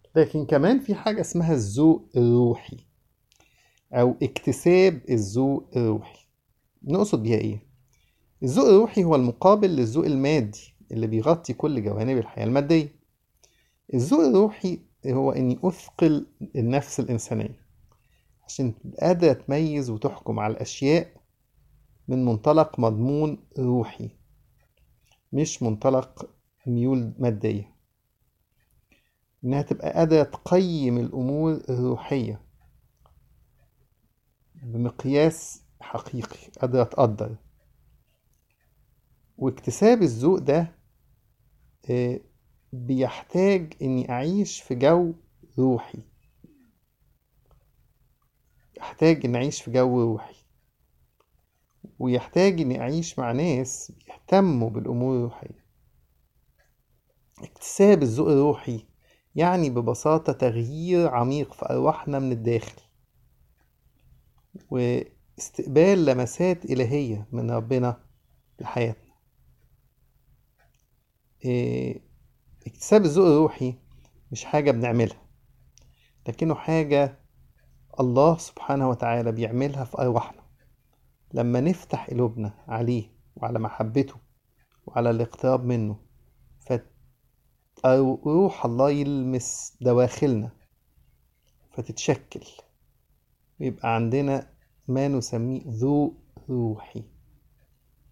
لكن كمان في حاجة اسمها الذوق الروحي أو اكتساب الذوق الروحي نقصد بيها إيه؟ الذوق الروحي هو المقابل للذوق المادي اللي بيغطي كل جوانب الحياة المادية الذوق الروحي هو إني أثقل النفس الإنسانية عشان تبقى قادرة تميز وتحكم على الأشياء من منطلق مضمون روحي مش منطلق ميول مادية إنها تبقى قادرة تقيم الأمور الروحية بمقياس حقيقي قادرة تقدر واكتساب الذوق ده آه، بيحتاج إني أعيش في جو روحي يحتاج إني أعيش في جو روحي ويحتاج إني أعيش مع ناس بيهتموا بالأمور الروحية اكتساب الذوق الروحي يعني ببساطة تغيير عميق في أرواحنا من الداخل واستقبال لمسات إلهية من ربنا لحياتنا إيه، اكتساب الذوق الروحي مش حاجة بنعملها لكنه حاجة الله سبحانه وتعالى بيعملها في أرواحنا لما نفتح قلوبنا عليه وعلى محبته وعلى الاقتراب منه فروح الله يلمس دواخلنا فتتشكل ويبقى عندنا ما نسميه ذوق روحي